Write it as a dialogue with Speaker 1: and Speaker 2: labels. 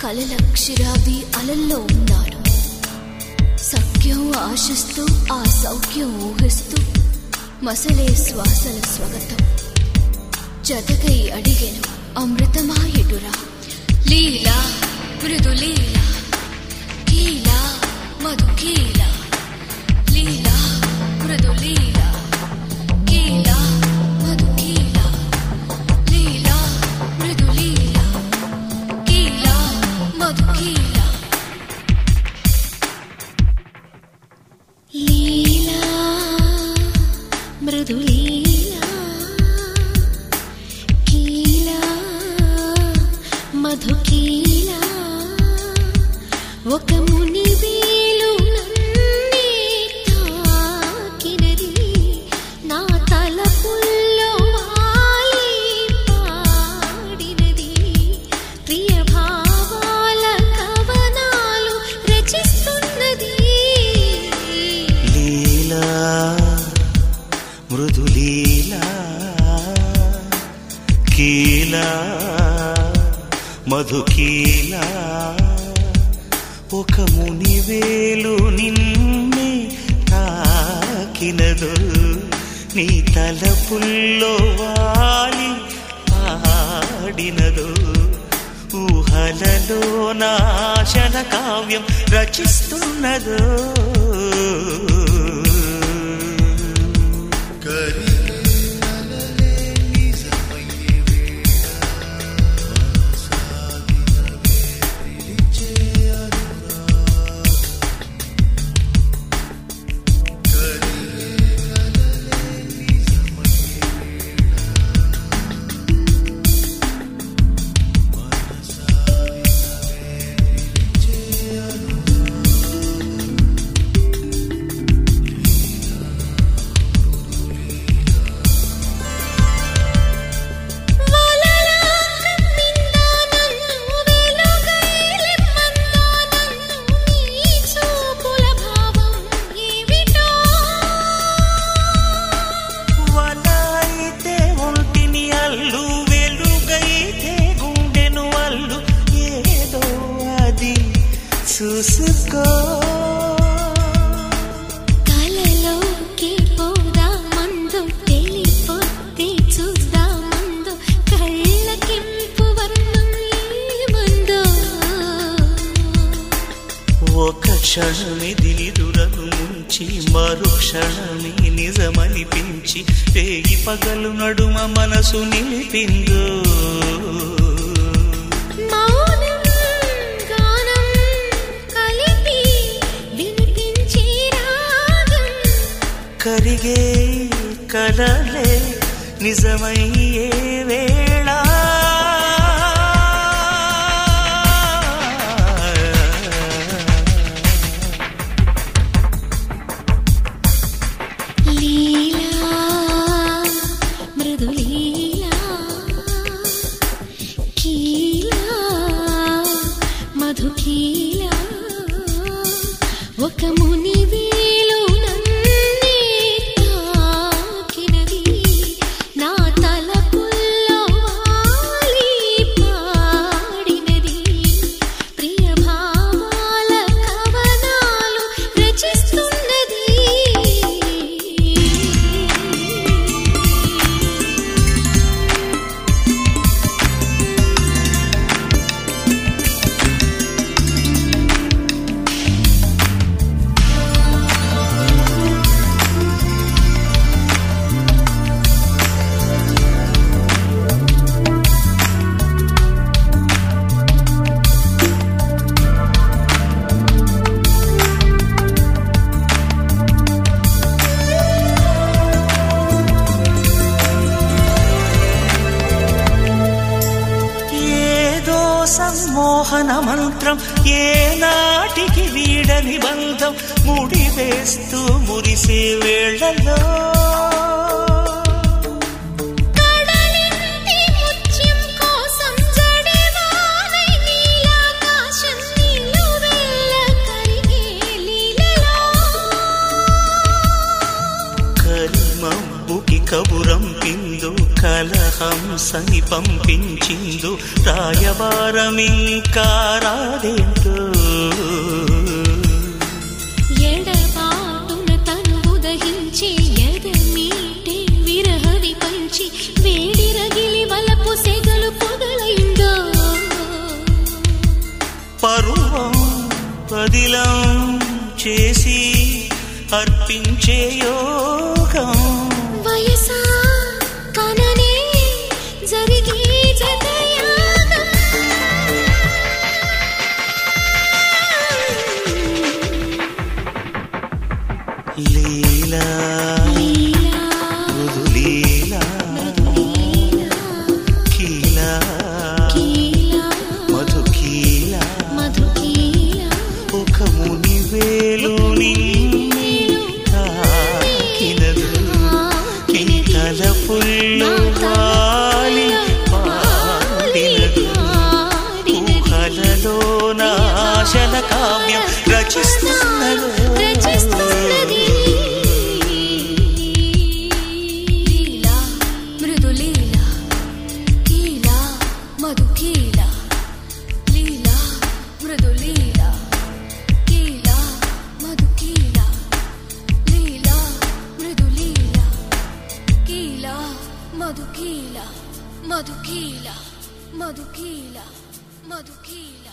Speaker 1: కలల క్షీరాబ్ది అలల్లో ఉన్నాను సఖ్యం ఆశిస్తూ ఆ సౌఖ్యం ఊహిస్తూ మసలే శ్వాసల స్వగతం జతకై అడిగెను అమృతమాయడురా లీలా మృదు లీలా కీలా మధు కీలా లీలా మృదు లీలా కీలా మధు కీలా లీలా మృదు లీలా కీలా మధు కీలా లీలా మృదు లీలా కీలా మధు కీలా ఒక ముని వేలు నన్నే తాకినది నా తలపుల్లో వాలి పాడినది ప్రియ భావాల కవనాలు రచిస్తున్నది
Speaker 2: లీలా మృదులీలా కీలా మధుకీలా ఒక మునివేలు నిన్నే తాకినదు నీ తలపుల్లో వాలి పాడినదు ఊహలలో నాశన కావ్యం రచిస్తున్నదో వలైతే ఒంటిని అల్లు వెలుగైతే గుండెను అల్లు ఏదో అది చూసుకో
Speaker 1: కలలోకి పోదామందు తెలిపోతే చూద్దామందు కళ్ళకింపు వర్ణం ఏమందో
Speaker 2: ఒక క్షణమిది నిదురను ముంచి మరు క్షణమి నిజమనిపించి రేగి పగలు నడుమ మనసు నిలిపిందో
Speaker 1: మౌనం గానం కలిపి వినిపించే రాగం
Speaker 2: కరిగే కలలే నిజమయ్యే వేళ
Speaker 1: లీలా మృదు లీలా కీలా మధు కీలా ఒక ముని వేలు నన్నే తాకినది నా తలపుల్లో వాలి పాడినది ప్రియ భావాల కవనాలు రచిస్తున్నది
Speaker 2: ఏదో సమ్మోహన మంత్రం ఏ నాటికి వీడని బంధం ముడివేస్తూ మురిసే వేళలో
Speaker 1: కడలింటి ముత్యం కోసం జడేవానై నీలాకాశం నిలువెల్ల కరిగే లీలలో
Speaker 2: కరిమబ్బుకి కబురం పిందు కలహ రసహంసని పంపించిందు రాయబారమింకా రాదేంటో
Speaker 1: ఎడబాటున తను ఉదహించి ఎదమీటే విరహవి పంచి వేడి రగిలి వలపు సెగలు పొగలైందో
Speaker 2: పరువం పదిలం చేసి అర్పించే యోగం
Speaker 1: వయసా కననే జరిగే జతయాగం
Speaker 2: లీలా
Speaker 1: లీలా
Speaker 2: మృదులీలా కీలా
Speaker 1: కీలా
Speaker 2: మధుకీలా
Speaker 1: మధుకీలా
Speaker 2: ఒక ముని వేలు నిన్నే తాకినదు ఈ తలపుల్లో వాలి పాడినదు ఊహలలో నాశల కావ్యం రచిస్తున్నదో
Speaker 1: రచిస్తున్నది లీలా మృదులీలా కీలా మధుకీలా లీలా మృదులీలా కీలా మధుకీలా లీలా మృదులీలా కీలా మధుకీలా మధుకీలా మధుకీలా మధుకీలా